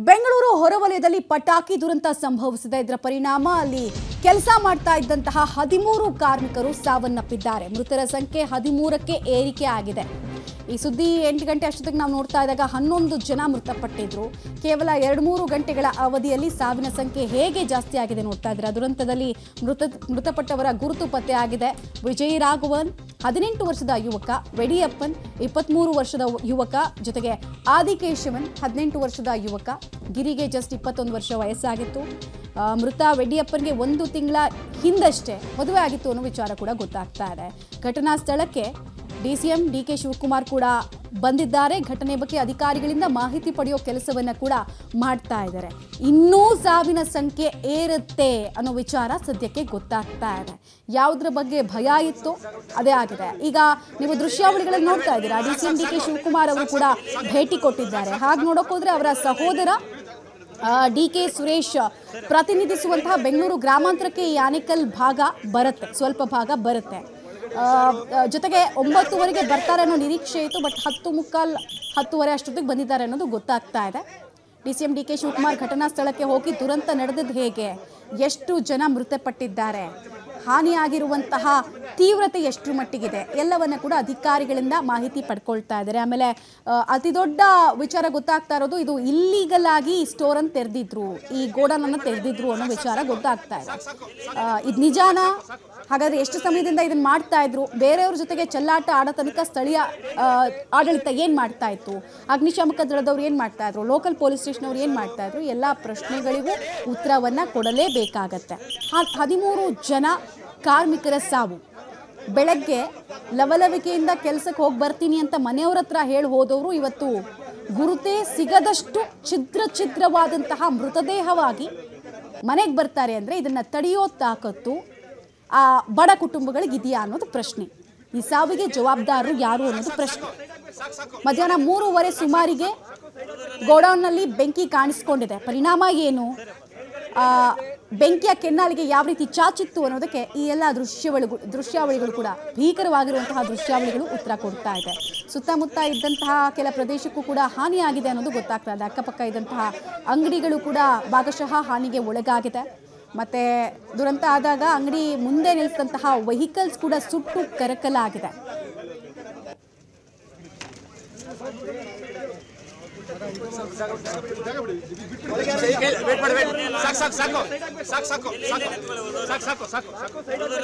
ಬೆಂಗಳೂರು ಹೊರವಲಯದಲ್ಲಿ ಪಟಾಕಿ ದುರಂತ ಸಂಭವಿಸಿದೆ ಇದರ ಪರಿಣಾಮ ಅಲ್ಲಿ ಕೆಲಸ ಮಾಡ್ತಾ ಇದ್ದಂತಹ ಹದಿಮೂರು ಕಾರ್ಮಿಕರು ಸಾವನ್ನಪ್ಪಿದ್ದಾರೆ ಮೃತರ ಸಂಖ್ಯೆ ಹದಿಮೂರಕ್ಕೆ ಏರಿಕೆ ಆಗಿದೆ ಈ ಸುದ್ದಿ ಎಂಟು ಗಂಟೆ ಅಷ್ಟೊತ್ತಿಗೆ ನಾವು ನೋಡ್ತಾ ಇದ್ದಾಗ ಹನ್ನೊಂದು ಜನ ಮೃತಪಟ್ಟಿದ್ರು ಕೇವಲ ಎರಡು ಮೂರು ಗಂಟೆಗಳ ಅವಧಿಯಲ್ಲಿ ಸಾವಿನ ಸಂಖ್ಯೆ ಹೇಗೆ ಜಾಸ್ತಿ ಆಗಿದೆ ನೋಡ್ತಾ ಇದ್ರೆ ದುರಂತದಲ್ಲಿ ಮೃತ ಮೃತಪಟ್ಟವರ ಗುರುತು ಪತ್ತೆ ಆಗಿದೆ ವಿಜಯ್ ರಾಘವನ್ ಹದಿನೆಂಟು ವರ್ಷದ ಯುವಕ ವೆಡಿಯಪ್ಪನ್ ಇಪ್ಪತ್ತ್ಮೂರು ವರ್ಷದ ಯುವಕ ಜೊತೆಗೆ ಆದಿಕೇಶವನ್ ಹದಿನೆಂಟು ವರ್ಷದ ಯುವಕ ಗಿರಿಗೆ ಜಸ್ಟ್ ಇಪ್ಪತ್ತೊಂದು ವರ್ಷ ವಯಸ್ಸಾಗಿತ್ತು ಆ, ಮೃತ ವೆಡಿಯಪ್ಪನ್ಗೆ ಒಂದು ತಿಂಗಳ ಹಿಂದಷ್ಟೇ ಮದುವೆ ಆಗಿತ್ತು ಅನ್ನೋ ವಿಚಾರ ಕೂಡ ಗೊತ್ತಾಗ್ತಾ ಇದೆ ಘಟನಾ ಸ್ಥಳಕ್ಕೆ D C M D K Shivakumar ಕೂಡ ಬಂದಿದ್ದಾರೆ ಘಟನೆ ಬಗ್ಗೆ ಅಧಿಕಾರಿಗಳಿಂದ ಮಾಹಿತಿ ಪಡೆಯೋ ಕೆಲಸವನ್ನ ಕೂಡ ಮಾಡ್ತಾ ಇದ್ದಾರೆ ಇನ್ನೂ ಸಾವಿನ ಸಂಖ್ಯೆ ಏರುತ್ತೆ ಅನ್ನೋ ವಿಚಾರ ಸದ್ಯಕ್ಕೆ ಗೊತ್ತಾಗ್ತಾ ಇದೆ ಯಾವುದ್ರ ಬಗ್ಗೆ ಭಯ ಇತ್ತು ಅದೇ ಆಗಿದೆ ಈಗ ನೀವು ದೃಶ್ಯಾವಳಿಗಳಲ್ಲಿ ನೋಡ್ತಾ ಇದ್ದೀರಾ D C M D K Shivakumar ಅವರು ಕೂಡ ಭೇಟಿ ಕೊಟ್ಟಿದ್ದಾರೆ ಹಾಗೆ ನೋಡೋಕೆ ಹೋದ್ರೆ ಅವರ ಸಹೋದರ ಡಿ ಕೆ ಸುರೇಶ್ ಪ್ರತಿನಿಧಿಸುವಂತಹ ಬೆಂಗಳೂರು ಗ್ರಾಮಾಂತರಕ್ಕೆ ಈ ಆನೇಕಲ್ ಭಾಗ ಬರುತ್ತೆ ಸ್ವಲ್ಪ ಭಾಗ ಬರುತ್ತೆ ಆ, ಆ, ಜೊತೆಗೆ ಒಂಬತ್ತುವರೆಗೆ ಬರ್ತಾರೆ ಅನ್ನೋ ನಿರೀಕ್ಷೆ ಇತ್ತು ಬಟ್ ಹತ್ತು ಮುಕ್ಕಾಲ್ ಹತ್ತುವರೆ ಅಷ್ಟೊತ್ತಿಗೆ ಬಂದಿದ್ದಾರೆ ಅನ್ನೋದು ಗೊತ್ತಾಗ್ತಾ ಇದೆ D C M D K Shivakumar ಘಟನಾ ಸ್ಥಳಕ್ಕೆ ಹೋಗಿ ದುರಂತ ನಡೆದದ್ದು ಹೇಗೆ ಎಷ್ಟು ಜನ ಮೃತಪಟ್ಟಿದ್ದಾರೆ ಹಾನಿಯಾಗಿರುವಂತಹ ತೀವ್ರತೆ ಎಷ್ಟು ಮಟ್ಟಿಗಿದೆ ಎಲ್ಲವನ್ನ ಕೂಡ ಅಧಿಕಾರಿಗಳಿಂದ ಮಾಹಿತಿ ಪಡ್ಕೊಳ್ತಾ ಇದ್ದಾರೆ ಆಮೇಲೆ ಆ, ಅತಿ ದೊಡ್ಡ ವಿಚಾರ ಗೊತ್ತಾಗ್ತಾ ಇರೋದು ಇದು ಇಲ್ಲೀಗಲ್ ಆಗಿ ಈ ಸ್ಟೋರ್ ಅನ್ನು ತೆರೆದಿದ್ರು ಈ ಗೋಡನ್ ಅನ್ನು ತೆರೆದಿದ್ರು ಅನ್ನೋ ವಿಚಾರ ಗೊತ್ತಾಗ್ತಾ ಇದೆ ಆ, ಇದು ನಿಜಾನ ಹಾಗಾದ್ರೆ ಎಷ್ಟು ಸಮಯದಿಂದ ಇದನ್ನ ಮಾಡ್ತಾ ಇದ್ರು ಬೇರೆಯವ್ರ ಜೊತೆಗೆ ಚೆಲ್ಲಾಟ ಆಡೋ ತನಕ ಸ್ಥಳೀಯ ಆ, ಆಡಳಿತ ಏನ್ ಮಾಡ್ತಾ ಇತ್ತು ಅಗ್ನಿಶಾಮಕ ದಳದವ್ರು ಏನ್ ಮಾಡ್ತಾ ಇದ್ರು ಲೋಕಲ್ ಪೊಲೀಸ್ ಸ್ಟೇಷನ್ ಅವ್ರು ಏನ್ ಮಾಡ್ತಾ ಇದ್ರು ಎಲ್ಲ ಪ್ರಶ್ನೆಗಳಿಗೂ ಉತ್ತರವನ್ನ ಕೊಡಲೇಬೇಕಾಗತ್ತೆ ಹ- ಹದಿಮೂರು ಜನ ಕಾರ್ಮಿಕರ ಸಾವು ಬೆಳಗ್ಗೆ ಲವಲವಿಕೆಯಿಂದ ಕೆಲಸಕ್ಕೆ ಹೋಗಿ ಬರ್ತೀನಿ ಅಂತ ಮನೆಯವ್ರ ಹತ್ರ ಹೇಳಿ ಹೋದವರು ಇವತ್ತು ಗುರುತೇ ಸಿಗದಷ್ಟು ಛಿದ್ರ ಛಿದ್ರವಾದಂತಹ ಮೃತದೇಹವಾಗಿ ಮನೆಗೆ ಬರ್ತಾರೆ ಅಂದರೆ ಇದನ್ನು ತಡೆಯೋ ತಾಕತ್ತು ಆ ಬಡ ಕುಟುಂಬಗಳಿಗೆ ಇದೆಯಾ ಅನ್ನೋದು ಪ್ರಶ್ನೆ ಈ ಸಾವಿಗೆ ಜವಾಬ್ದಾರರು ಯಾರು ಅನ್ನೋದು ಪ್ರಶ್ನೆ ಮಧ್ಯಾಹ್ನ ಮೂರುವರೆ ಸುಮಾರಿಗೆ ಗೋಡೌನ್ನಲ್ಲಿ ಬೆಂಕಿ ಕಾಣಿಸ್ಕೊಂಡಿದೆ ಪರಿಣಾಮ ಏನು ಆ, ಬೆಂಕಿಯ ಕೆನ್ನಾಲಿಗೆ ಯಾವ ರೀತಿ ಚಾಚಿತ್ತು ಅನ್ನೋದಕ್ಕೆ ಈ ಎಲ್ಲ ದೃಶ್ಯಾವಳಿಗಳು ದೃಶ್ಯಾವಳಿಗಳು ಕೂಡ ಭೀಕರವಾಗಿರುವಂತಹ ದೃಶ್ಯಾವಳಿಗಳು ಉತ್ತರ ಕೊಡ್ತಾ ಇದೆ ಸುತ್ತಮುತ್ತ ಇದ್ದಂತಹ ಕೆಲ ಪ್ರದೇಶಕ್ಕೂ ಕೂಡ ಹಾನಿಯಾಗಿದೆ ಅನ್ನೋದು ಗೊತ್ತಾಗ್ತಾ ಇದೆ ಅಕ್ಕಪಕ್ಕ ಇದ್ದಂತಹ ಅಂಗಡಿಗಳು ಕೂಡ ಭಾಗಶಃ ಹಾನಿಗೆ ಒಳಗಾಗಿದೆ ಮತ್ತೆ ದುರಂತ ಆದಾಗ ಅಂಗಡಿ ಮುಂದೆ ನಿಲ್ಲಿಸಿದಂತಹ ವೆಹಿಕಲ್ಸ್ ಕೂಡ ಸುಟ್ಟು ಕರಕಲಾಗಿದೆ ವೇಟ್ ಮಾಡಿ ವೇಟ್ ಸಾಕು ಸಾಕು ಸಾಕು ಸಾಕು ಸಾಕು ಸಾಕು ಸಾಕು ಸಾಕು ಸಾಕು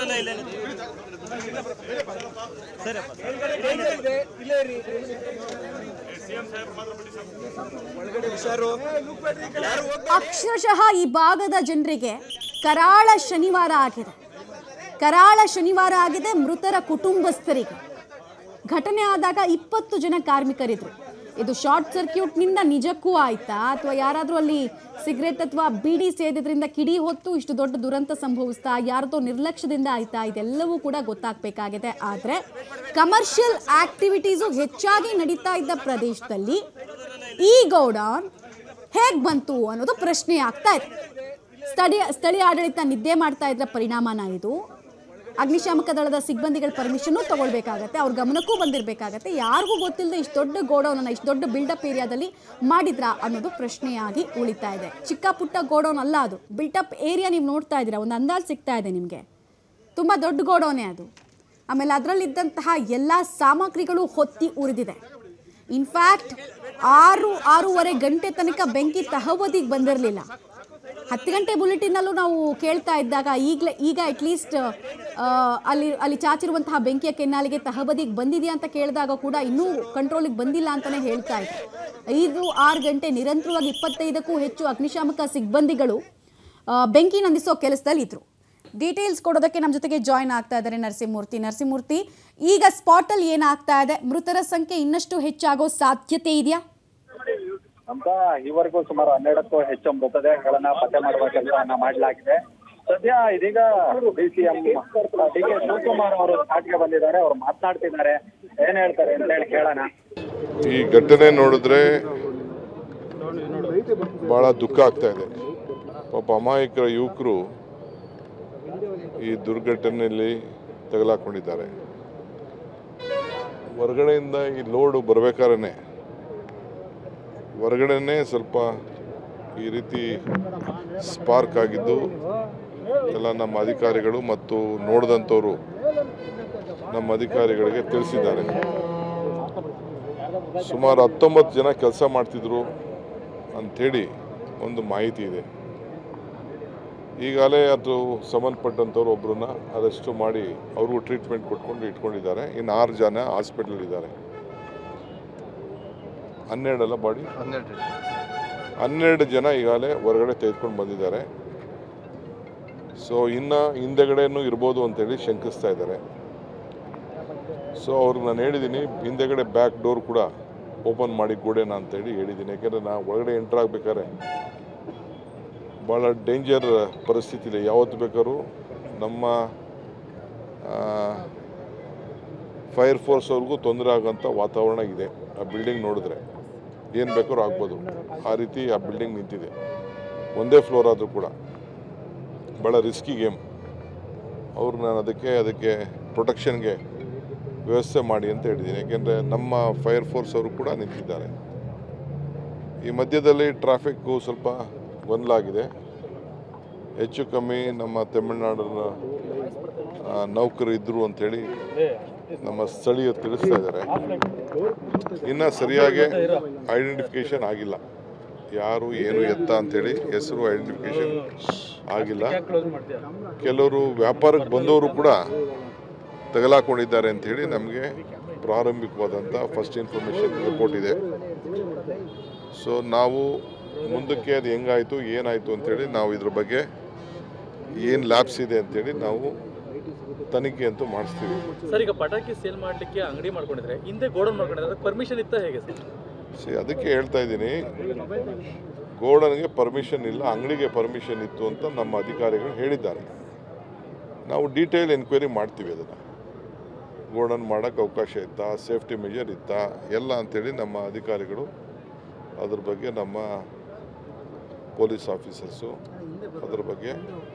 ಅಕ್ಷರಶಃ ಈ ಭಾಗದ ಜನರಿಗೆ ಕರಾಳ ಶನಿವಾರ ಆಗಿದೆ ಕರಾಳ ಶನಿವಾರ ಆಗಿದೆ ಮೃತರ ಕುಟುಂಬಸ್ಥರಿಗೆ ಘಟನೆ ಆದಾಗ ಇಪ್ಪತ್ತು ಜನ ಕಾರ್ಮಿಕರಿದ್ರು ಇದು ಶಾರ್ಟ್ ಸರ್ಕ್ಯೂಟ್ನಿಂದ ನಿಜಕ್ಕೂ ಆಯ್ತಾ ಅಥವಾ ಯಾರಾದರೂ ಅಲ್ಲಿ ಸಿಗರೆಟ್ ಅಥವಾ ಬೀಡಿ ಸೇದಿದ್ರಿಂದ ಕಿಡಿ ಹೊತ್ತು ಇಷ್ಟು ದೊಡ್ಡ ದುರಂತ ಸಂಭವಿಸ್ತಾ ಯಾರದೋ ನಿರ್ಲಕ್ಷ್ಯದಿಂದ ಆಯ್ತಾ ಇದೆಲ್ಲವೂ ಕೂಡ ಗೊತ್ತಾಗಬೇಕಾಗಿದೆ ಆದರೆ ಕಮರ್ಷಿಯಲ್ ಆಕ್ಟಿವಿಟೀಸು ಹೆಚ್ಚಾಗಿ ನಡೀತಾ ಇದ್ದ ಪ್ರದೇಶದಲ್ಲಿ ಈ ಗೌಡಾನ್ ಹೇಗೆ ಬಂತು ಅನ್ನೋದು ಪ್ರಶ್ನೆ ಆಗ್ತಾ ಇದೆ ಸ್ಥಳೀಯ ಸ್ಥಳೀಯ ಆಡಳಿತ ನಿದ್ದೆ ಮಾಡ್ತಾ ಇದ್ರ ಪರಿಣಾಮನ ಇದು ಅಗ್ನಿಶಾಮಕ ದಳದ ಸಿಬ್ಬಂದಿಗಳ ಪರ್ಮಿಷನ್ನು ತಗೊಳ್ಬೇಕಾಗತ್ತೆ ಅವ್ರ ಗಮನಕ್ಕೂ ಬಂದಿರಬೇಕಾಗತ್ತೆ ಯಾರಿಗೂ ಗೊತ್ತಿಲ್ಲದೆ ಇಷ್ಟು ದೊಡ್ಡ ಗೋಡೌನನ್ನು ಇಷ್ಟು ದೊಡ್ಡ ಬಿಲ್ಡಪ್ ಏರಿಯಾದಲ್ಲಿ ಮಾಡಿದ್ರಾ ಅನ್ನೋದು ಪ್ರಶ್ನೆಯಾಗಿ ಉಳಿತಾ ಇದೆ ಚಿಕ್ಕ ಪುಟ್ಟ ಗೋಡೌನ್ ಅಲ್ಲ ಅದು ಬಿಲ್ಟಪ್ ಏರಿಯಾ ನೀವು ನೋಡ್ತಾ ಇದ್ದೀರಾ ಒಂದು ಅಂದಾಜು ಸಿಗ್ತಾ ಇದೆ ನಿಮಗೆ ತುಂಬ ದೊಡ್ಡ ಗೋಡೌನೇ ಅದು ಆಮೇಲೆ ಅದರಲ್ಲಿದ್ದಂತಹ ಎಲ್ಲ ಸಾಮಗ್ರಿಗಳು ಹೊತ್ತಿ ಉರಿದಿದೆ ಇನ್ಫ್ಯಾಕ್ಟ್ ಆರು ಆರೂವರೆ ಗಂಟೆ ತನಕ ಬೆಂಕಿ ತಹಬದಿಗೆ ಬಂದಿರಲಿಲ್ಲ ಹತ್ತು ಗಂಟೆ ಬುಲೆಟಿನಲ್ಲೂ ನಾವು ಕೇಳ್ತಾ ಇದ್ದಾಗ ಈಗಲೇ ಈಗ ಅಟ್ಲೀಸ್ಟ್ ಅಲ್ಲಿ ಅಲ್ಲಿ ಚಾಚಿರುವಂತಹ ಬೆಂಕಿಯ ಕೆನ್ನಾಲಿಗೆ ತಹಬದಿಗೆ ಬಂದಿದೆಯಾ ಅಂತ ಕೇಳಿದಾಗ ಕೂಡ ಇನ್ನೂ ಕಂಟ್ರೋಲಿಗೆ ಬಂದಿಲ್ಲ ಅಂತಲೇ ಹೇಳ್ತಾ ಇದ್ರು ಐದು ಆರು ಗಂಟೆ ನಿರಂತರವಾಗಿ ಇಪ್ಪತ್ತೈದಕ್ಕೂ ಹೆಚ್ಚು ಅಗ್ನಿಶಾಮಕ ಸಿಬ್ಬಂದಿಗಳು ಆ, ಬೆಂಕಿ ನಂದಿಸೋ ಕೆಲಸದಲ್ಲಿ ಇದ್ರು ಡೀಟೇಲ್ಸ್ ಕೊಡೋದಕ್ಕೆ ನಮ್ಮ ಜೊತೆಗೆ ಜಾಯ್ನ್ ಆಗ್ತಾ ಇದ್ದಾರೆ ನರಸಿಂಹಮೂರ್ತಿ ನರಸಿಂಹಮೂರ್ತಿ ಈಗ ಸ್ಪಾಟಲ್ಲಿ ಏನಾಗ್ತಾ ಇದೆ ಮೃತರ ಸಂಖ್ಯೆ ಇನ್ನಷ್ಟು ಹೆಚ್ಚಾಗೋ ಸಾಧ್ಯತೆ ಇದೆಯಾ ಅಂತ ಈವರೆಗೂ ಸುಮಾರು ಹನ್ನೆರಡಕ್ಕೂ ಹೆಚ್ಚು ಮೃತದೇಹಗಳನ್ನ ಪತ್ತೆ ಮಾಡುವ ಕೆಲಸವನ್ನ ಮಾಡಲಾಗಿದೆ ಸದ್ಯ ಇದೀಗ D C M D K Shivakumar ಅವರು ಸ್ಪಾಟ್ಗೆ ಬಂದಿದ್ದಾರೆ ಅವ್ರು ಮಾತನಾಡ್ತಿದ್ದಾರೆ ಏನ್ ಹೇಳ್ತಾರೆ ಅಂತ ಹೇಳಿ ಕೇಳೋಣ ಈ ಘಟನೆ ನೋಡಿದ್ರೆ ಭಾಳ ದುಃಖ ಆಗ್ತಾ ಇದೆ ಪಾಪ ಅಮಾಯಕರ ಯುವಕರು ಈ ದುರ್ಘಟನೆಯಲ್ಲಿ ತಗಲಾಕೊಂಡಿದ್ದಾರೆ ಹೊರಗಡೆಯಿಂದ ಈ ಲೋಡು ಬರ್ಬೇಕಾದ್ರೆ ಹೊರಗಡೆನೇ ಸ್ವಲ್ಪ ಈ ರೀತಿ ಸ್ಪಾರ್ಕ್ ಆಗಿದ್ದು ಎಲ್ಲ ನಮ್ಮ ಅಧಿಕಾರಿಗಳು ಮತ್ತು ನೋಡಿದಂಥವರು ನಮ್ಮ ಅಧಿಕಾರಿಗಳಿಗೆ ತಿಳಿಸಿದ್ದಾರೆ ಸುಮಾರು ಹತ್ತೊಂಬತ್ತು ಜನ ಕೆಲಸ ಮಾಡ್ತಿದ್ರು ಅಂಥೇಳಿ ಒಂದು ಮಾಹಿತಿ ಇದೆ ಈಗಾಗಲೇ ಅದು ಸಂಬಂಧಪಟ್ಟಂಥವ್ರು ಒಬ್ಬರನ್ನ ಅರೆಸ್ಟು ಮಾಡಿ ಅವ್ರಿಗೂ ಟ್ರೀಟ್ಮೆಂಟ್ ಕೊಟ್ಕೊಂಡು ಇಟ್ಕೊಂಡಿದ್ದಾರೆ ಇನ್ನು ಆರು ಜನ ಹಾಸ್ಪಿಟ್ಲಲ್ಲಿದ್ದಾರೆ ಹನ್ನೆರಡಲ್ಲ ಬಾಡಿ ಹನ್ನೆರಡು ಜನ ಈಗಾಗಲೇ ಹೊರಗಡೆ ತೆಗೆದುಕೊಂಡು ಬಂದಿದ್ದಾರೆ ಸೊ ಇನ್ನು ಹಿಂದೆಗಡೆನೂ ಇರ್ಬೋದು ಅಂತೇಳಿ ಶಂಕಿಸ್ತಾ ಇದ್ದಾರೆ ಸೊ ಅವ್ರಿಗೆ ನಾನು ಹೇಳಿದ್ದೀನಿ ಹಿಂದೆಗಡೆ ಬ್ಯಾಕ್ ಡೋರ್ ಕೂಡ ಓಪನ್ ಮಾಡಿ ಗೋಡೆನ ಅಂತೇಳಿ ಹೇಳಿದ್ದೀನಿ ಯಾಕೆಂದರೆ ನಾ ಒಳಗಡೆ ಎಂಟ್ರ್ ಆಗ್ಬೇಕಾದ್ರೆ ಭಾಳ ಡೇಂಜರ್ ಪರಿಸ್ಥಿತಿ ಇದೆ ಯಾವತ್ತು ಬೇಕಾದ್ರೂ ನಮ್ಮ ಫೈರ್ ಫೋರ್ಸ್ ಅವ್ರಿಗೂ ತೊಂದರೆ ಆಗೋಂಥ ವಾತಾವರಣ ಇದೆ ಆ ಬಿಲ್ಡಿಂಗ್ ನೋಡಿದ್ರೆ ಏನು ಬೇಕಾದ್ರೂ ಆಗ್ಬೋದು ಆ ರೀತಿ ಆ ಬಿಲ್ಡಿಂಗ್ ನಿಂತಿದೆ ಒಂದೇ ಫ್ಲೋರ್ ಆದರೂ ಕೂಡ ಭಾಳ ರಿಸ್ಕಿ ಗೇಮ್ ಅವ್ರು ನಾನು ಅದಕ್ಕೆ ಅದಕ್ಕೆ ಪ್ರೊಟೆಕ್ಷನ್ಗೆ ವ್ಯವಸ್ಥೆ ಮಾಡಿ ಅಂತ ಹೇಳಿದ್ದೀನಿ ಯಾಕೆಂದರೆ ನಮ್ಮ ಫೈರ್ ಫೋರ್ಸ್ ಅವರು ಕೂಡ ನಿಂತಿದ್ದಾರೆ ಈ ಮಧ್ಯದಲ್ಲಿ ಟ್ರಾಫಿಕ್ಕು ಸ್ವಲ್ಪ ಗೊಂದಲ ಆಗಿದೆ ಹೆಚ್ಚು ಕಮ್ಮಿ ನಮ್ಮ ತಮಿಳುನಾಡಿನ ಆ, ನೌಕರು ಇದ್ದರು ಅಂಥೇಳಿ ನಮ್ಮ ಸ್ಥಳೀಯರು ತಿಳಿಸ್ತಾ ಇದ್ದಾರೆ ಇನ್ನು ಸರಿಯಾಗಿ ಐಡೆಂಟಿಫಿಕೇಶನ್ ಆಗಿಲ್ಲ ಯಾರು ಏನು ಎತ್ತ ಅಂಥೇಳಿ ಹೆಸರು ಐಡೆಂಟಿಫಿಕೇಶನ್ ಆಗಿಲ್ಲ ಕೆಲವರು ವ್ಯಾಪಾರಕ್ಕೆ ಬಂದವರು ಕೂಡ ತಗಲಾಕೊಂಡಿದ್ದಾರೆ ಅಂಥೇಳಿ ನಮಗೆ ಪ್ರಾರಂಭಿಕವಾದಂಥ ಫಸ್ಟ್ ಇನ್ಫಾರ್ಮೇಷನ್ ರಿಪೋರ್ಟ್ ಇದೆ ಸೊ ನಾವು ಮುಂದಕ್ಕೆ ಅದು ಹೆಂಗಾಯಿತು ಏನಾಯಿತು ಅಂತೇಳಿ ನಾವು ಇದ್ರ ಬಗ್ಗೆ ಏನು ಲ್ಯಾಬ್ಸ್ ಇದೆ ಅಂತೇಳಿ ನಾವು ತನಿಖೆ ಅಂತೂ ಮಾಡಿಸ್ತೀವಿ ಸರ್ ಈಗ ಪಟಾಕಿ ಸೇಲ್ ಮಾಡ್ಲಿಕ್ಕೆ ಅಂಗಡಿ ಮಾಡ್ಕೊಂಡಿದ್ರೆ ಹಿಂದೆ ಗೋಡನ್ ಮಾಡ್ಕೊಂಡಿದ್ರೆ ಅದಕ್ಕೆ ಪರ್ಮಿಷನ್ ಇತ್ತ ಹೇಗೆ ಸರ್ ಸಿ ಅದಕ್ಕೆ ಹೇಳ್ತಾ ಇದ್ದೀನಿ ಗೋಡನ್ಗೆ ಪರ್ಮಿಷನ್ ಇಲ್ಲ ಅಂಗಡಿಗೆ ಪರ್ಮಿಷನ್ ಇತ್ತು ಅಂತ ನಮ್ಮ ಅಧಿಕಾರಿಗಳು ಹೇಳಿದ್ದಾರೆ ನಾವು ಡೀಟೇಲ್ ಎನ್ಕ್ವೈರಿ ಮಾಡ್ತೀವಿ ಅದನ್ನು ಗೋಡನ್ ಮಾಡೋಕ್ಕೆ ಅವಕಾಶ ಇತ್ತಾ ಸೇಫ್ಟಿ ಮೆಜರ್ ಇತ್ತಾ ಎಲ್ಲ ಅಂತೇಳಿ ನಮ್ಮ ಅಧಿಕಾರಿಗಳು ಅದ್ರ ಬಗ್ಗೆ ನಮ್ಮ ಪೊಲೀಸ್ ಆಫೀಸರ್ಸು ಅದ್ರ ಬಗ್ಗೆ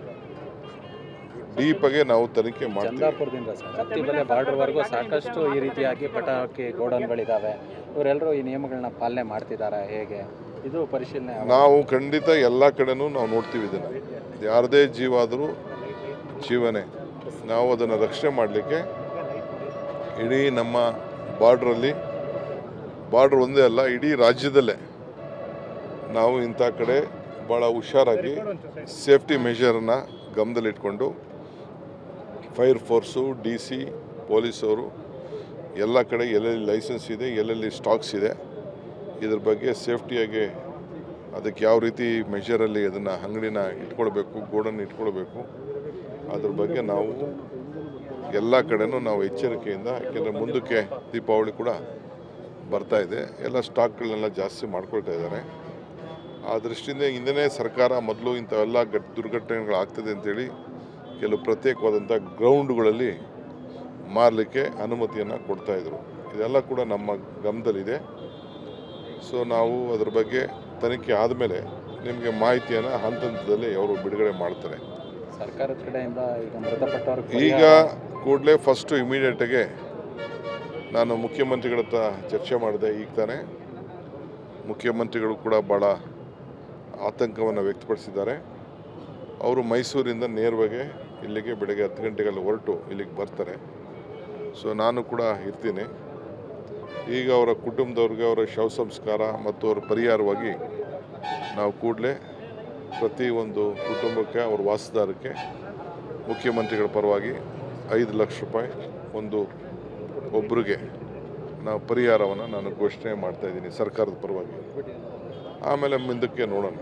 ಡೀಪಾಗೆ ನಾವು ತನಿಖೆ ಮಾಡ್ತೀವಿ ಚಂದಾಪುರದಿಂದ ಸರ್ ಹತ್ತಿಬಲೆ ಬಾರ್ಡರ್ವರೆಗೂ ಸಾಕಷ್ಟು ಈ ರೀತಿಯಾಗಿ ಪಟಾಕಿ ಗೋಡನ್ಗಳಿದ್ದಾವೆ ಇವರೆಲ್ಲರೂ ಈ ನಿಯಮಗಳನ್ನ ಪಾಲನೆ ಮಾಡ್ತಿದ್ದಾರೆ ಹೇಗೆ ಇದು ಪರಿಶೀಲನೆ ನಾವು ಖಂಡಿತ ಎಲ್ಲ ಕಡೆನೂ ನಾವು ನೋಡ್ತೀವಿ ಇದನ್ನು ಯಾರದೇ ಜೀವ ಆದರೂ ಜೀವನೇ ನಾವು ಅದನ್ನು ರಕ್ಷಣೆ ಮಾಡಲಿಕ್ಕೆ ಇಡೀ ನಮ್ಮ ಬಾರ್ಡ್ರಲ್ಲಿ ಬಾರ್ಡ್ರ್ ಒಂದೇ ಅಲ್ಲ ಇಡೀ ರಾಜ್ಯದಲ್ಲೇ ನಾವು ಇಂಥ ಕಡೆ ಭಾಳ ಹುಷಾರಾಗಿ ಸೇಫ್ಟಿ ಮೆಷರನ್ನ ಗಮನದಲ್ಲಿಟ್ಕೊಂಡು ಫೈರ್ ಫೋರ್ಸು ಡಿ ಸಿ ಪೊಲೀಸವರು ಎಲ್ಲ ಕಡೆ ಎಲ್ಲೆಲ್ಲಿ ಲೈಸೆನ್ಸ್ ಇದೆ ಎಲ್ಲೆಲ್ಲಿ ಸ್ಟಾಕ್ಸ್ ಇದೆ ಇದ್ರ ಬಗ್ಗೆ ಸೇಫ್ಟಿಯಾಗಿ ಅದಕ್ಕೆ ಯಾವ ರೀತಿ ಮೆಷರಲ್ಲಿ ಅದನ್ನು ಅಂಗಡಿನ ಇಟ್ಕೊಳ್ಬೇಕು ಗೋಡನ್ನು ಇಟ್ಕೊಳ್ಬೇಕು ಅದ್ರ ಬಗ್ಗೆ ನಾವು ಎಲ್ಲ ಕಡೆನೂ ನಾವು ಎಚ್ಚರಿಕೆಯಿಂದ ಯಾಕೆಂದರೆ ಮುಂದಕ್ಕೆ ದೀಪಾವಳಿ ಕೂಡ ಬರ್ತಾ ಇದೆ ಎಲ್ಲ ಸ್ಟಾಕ್ಗಳನ್ನೆಲ್ಲ ಜಾಸ್ತಿ ಮಾಡ್ಕೊಳ್ತಾ ಇದ್ದಾರೆ ಆ ದೃಷ್ಟಿಯಿಂದ ಹಿಂದನೇ ಸರ್ಕಾರ ಮೊದಲು ಇಂಥವೆಲ್ಲ ಘಟ್ ದುರ್ಘಟನೆಗಳಾಗ್ತದೆ ಅಂತೇಳಿ ಕೆಲವು ಪ್ರತ್ಯೇಕವಾದಂಥ ಗ್ರೌಂಡ್ಗಳಲ್ಲಿ ಮಾರಲಿಕ್ಕೆ ಅನುಮತಿಯನ್ನು ಕೊಡ್ತಾಯಿದ್ರು ಇದೆಲ್ಲ ಕೂಡ ನಮ್ಮ ಗಮನದಲ್ಲಿದೆ ಸೊ ನಾವು ಅದ್ರ ಬಗ್ಗೆ ತನಿಖೆ ಆದಮೇಲೆ ನಿಮಗೆ ಮಾಹಿತಿಯನ್ನು ಹಂತ ಹಂತದಲ್ಲಿ ಅವರು ಬಿಡುಗಡೆ ಮಾಡ್ತಾರೆ ಸರ್ಕಾರದ ಕಡೆಯಿಂದ ಈಗ ಮೃತಪಟ್ಟವ್ರ ಈಗ ಕೂಡಲೇ ಫಸ್ಟು ಇಮಿಡಿಯೇಟಾಗೆ ನಾನು ಮುಖ್ಯಮಂತ್ರಿಗಳ ಹತ್ರ ಚರ್ಚೆ ಮಾಡಿದೆ ಈಗ ತಾನೇ ಮುಖ್ಯಮಂತ್ರಿಗಳು ಕೂಡ ಭಾಳ ಆತಂಕವನ್ನು ವ್ಯಕ್ತಪಡಿಸಿದ್ದಾರೆ ಅವರು ಮೈಸೂರಿಂದ ನೇರವಾಗಿ ಇಲ್ಲಿಗೆ ಬೆಳಗ್ಗೆ ಹತ್ತು ಗಂಟೆಗೆಲ್ಲ ಹೊರಟು ಇಲ್ಲಿಗೆ ಬರ್ತಾರೆ ಸೊ ನಾನು ಕೂಡ ಇರ್ತೀನಿ ಈಗ ಅವರ ಕುಟುಂಬದವ್ರಿಗೆ ಅವರ ಶವ ಸಂಸ್ಕಾರ ಮತ್ತು ಅವರ ಪರಿಹಾರವಾಗಿ ನಾವು ಕೂಡಲೇ ಪ್ರತಿ ಒಂದು ಕುಟುಂಬಕ್ಕೆ ಅವ್ರ ವಾಸದಾರಕ್ಕೆ ಮುಖ್ಯಮಂತ್ರಿಗಳ ಪರವಾಗಿ ಐದು ಲಕ್ಷ ರೂಪಾಯಿ ಒಂದು ಒಬ್ಬರಿಗೆ ನಾವು ಪರಿಹಾರವನ್ನು ನಾನು ಘೋಷಣೆ ಮಾಡ್ತಾ ಇದ್ದೀನಿ ಸರ್ಕಾರದ ಪರವಾಗಿ ಆಮೇಲೆ ಮುಂದಕ್ಕೆ ನೋಡೋಣ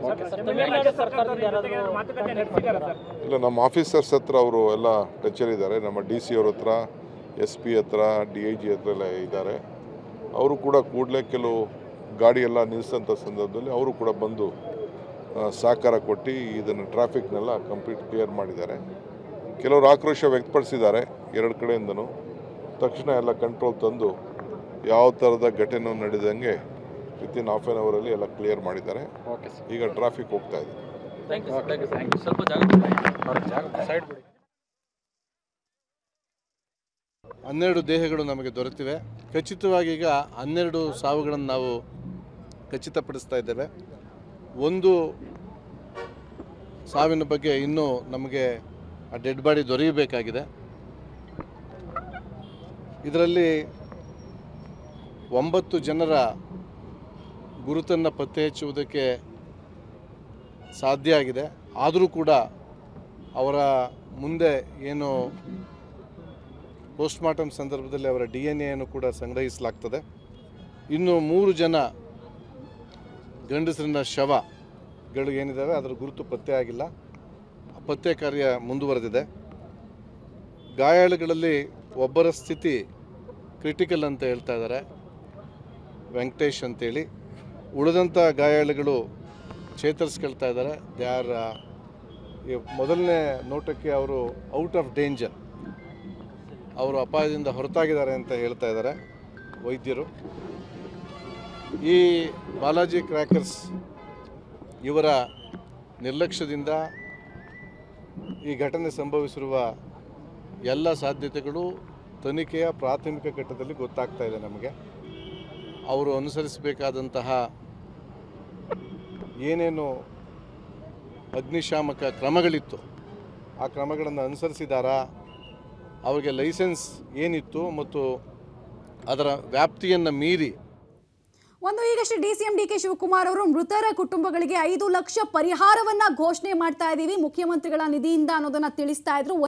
ಇಲ್ಲ ನಮ್ಮ ಆಫೀಸರ್ಸ್ ಹತ್ರ ಅವರು ಎಲ್ಲ ಟಚಲ್ಲಿದ್ದಾರೆ ನಮ್ಮ ಡಿ ಸಿ ಅವ್ರ ಹತ್ರ ಎಸ್ ಪಿ ಹತ್ರ ಡಿ ಐ ಜಿ ಹತ್ರ ಎಲ್ಲ ಇದ್ದಾರೆ ಅವರು ಕೂಡ ಕೂಡಲೇ ಕೆಲವು ಗಾಡಿ ಎಲ್ಲ ನಿಲ್ಲಿಸೋಂಥ ಸಂದರ್ಭದಲ್ಲಿ ಅವರು ಕೂಡ ಬಂದು ಆ, ಸಹಕಾರ ಕೊಟ್ಟು ಇದನ್ನು ಟ್ರಾಫಿಕ್ನೆಲ್ಲ ಕಂಪ್ಲೀಟ್ ಕ್ಲಿಯರ್ ಮಾಡಿದ್ದಾರೆ ಕೆಲವರು ಆಕ್ರೋಶ ವ್ಯಕ್ತಪಡಿಸಿದ್ದಾರೆ ಎರಡು ಕಡೆಯಿಂದನೂ ತಕ್ಷಣ ಎಲ್ಲ ಕಂಟ್ರೋಲ್ ತಂದು ಯಾವ ಥರದ ಘಟನೆ ನಡೆದಂಗೆ ವಿತಿನ್ ಹಾಫ್ ಆನ್ ಅವರಲ್ಲಿ ಎಲ್ಲ ಕ್ಲಿಯರ್ ಮಾಡಿದ್ದಾರೆ ಓಕೆ ಸರ್ ಈಗ ಟ್ರಾಫಿಕ್ ಹೋಗ್ತಾ ಇದೆ thank you sir thank you thank you ಸ್ವಲ್ಪ ಜಾಗ ಸೈಡ್ ಬಿಡಿ ಹನ್ನೆರಡು ದೇಹಗಳು ನಮಗೆ ದೊರೆತಿವೆ ಖಚಿತವಾಗಿ ಈಗ ಹನ್ನೆರಡು ಸಾವುಗಳನ್ನು ನಾವು ಖಚಿತಪಡಿಸ್ತಾ ಇದ್ದೇವೆ ಒಂದು ಸಾವಿನ ಬಗ್ಗೆ ಇನ್ನೂ ನಮಗೆ ಆ ಡೆಡ್ ಬಾಡಿ ದೊರೆಯಬೇಕಾಗಿದೆ ಇದರಲ್ಲಿ ಒಂಬತ್ತು ಜನರ ಗುರುತನ್ನು ಪತ್ತೆ ಹಚ್ಚುವುದಕ್ಕೆ ಸಾಧ್ಯ ಆಗಿದೆ ಆದರೂ ಕೂಡ ಅವರ ಮುಂದೆ ಏನು ಪೋಸ್ಟ್ಮಾರ್ಟಮ್ ಸಂದರ್ಭದಲ್ಲಿ ಅವರ ಡಿ ಎನ್ ಎಯನ್ನು ಕೂಡ ಸಂಗ್ರಹಿಸಲಾಗ್ತದೆ ಇನ್ನು ಮೂರು ಜನ ಗಂಡಸರಿನ ಶವಗಳು ಏನಿದ್ದಾವೆ ಅದರ ಗುರುತು ಪತ್ತೆ ಆಗಿಲ್ಲ ಆ ಪತ್ತೆ ಕಾರ್ಯ ಮುಂದುವರೆದಿದೆ ಗಾಯಾಳುಗಳಲ್ಲಿ ಒಬ್ಬರ ಸ್ಥಿತಿ ಕ್ರಿಟಿಕಲ್ ಅಂತ ಹೇಳ್ತಾ ಇದ್ದಾರೆ ವೆಂಕಟೇಶ್ ಅಂತೇಳಿ ಉಳಿದಂಥ ಗಾಯಾಳುಗಳು ಚೇತರಿಸ್ಕೊಳ್ತಾ ಇದ್ದಾರೆ ದೇ ಆರ್ ಮೊದಲನೇ ನೋಟಕ್ಕೆ ಅವರು ಔಟ್ ಆಫ್ ಡೇಂಜರ್ ಅವರು ಅಪಾಯದಿಂದ ಹೊರತಾಗಿದ್ದಾರೆ ಅಂತ ಹೇಳ್ತಾ ಇದ್ದಾರೆ ವೈದ್ಯರು ಈ ಬಾಲಾಜಿ ಕ್ರ್ಯಾಕರ್ಸ್ ಇವರ ನಿರ್ಲಕ್ಷ್ಯದಿಂದ ಈ ಘಟನೆ ಸಂಭವಿಸಿರುವ ಎಲ್ಲ ಸಾಧ್ಯತೆಗಳು ತನಿಖೆಯ ಪ್ರಾಥಮಿಕ ಘಟ್ಟದಲ್ಲಿ ಗೊತ್ತಾಗ್ತಾ ಇದೆ ನಮಗೆ ಅವರು ಅನುಸರಿಸಬೇಕಾದಂತಹ ಏನೇನು ಅಗ್ನಿಶಾಮಕ ಕ್ರಮಗಳಿತ್ತು ಆ ಕ್ರಮಗಳನ್ನು ಅನುಸರಿಸಿದಾರಾ ಅವರಿಗೆ ಲೈಸೆನ್ಸ್ ಏನಿತ್ತು ಮತ್ತು ಅದರ ವ್ಯಾಪ್ತಿಯನ್ನು ಮೀರಿ ಒಂದು ಈಗಷ್ಟೇ D C M D K Shivakumar ಅವರು ಮೃತರ ಕುಟುಂಬಗಳಿಗೆ ಐದು ಲಕ್ಷ ಪರಿಹಾರವನ್ನ ಘೋಷಣೆ ಮಾಡ್ತಾ ಇದ್ದೀವಿ ಮುಖ್ಯಮಂತ್ರಿಗಳ ನಿಧಿಯಿಂದ ಅನ್ನೋದನ್ನ ತಿಳಿಸ್ತಾ ಇದ್ರು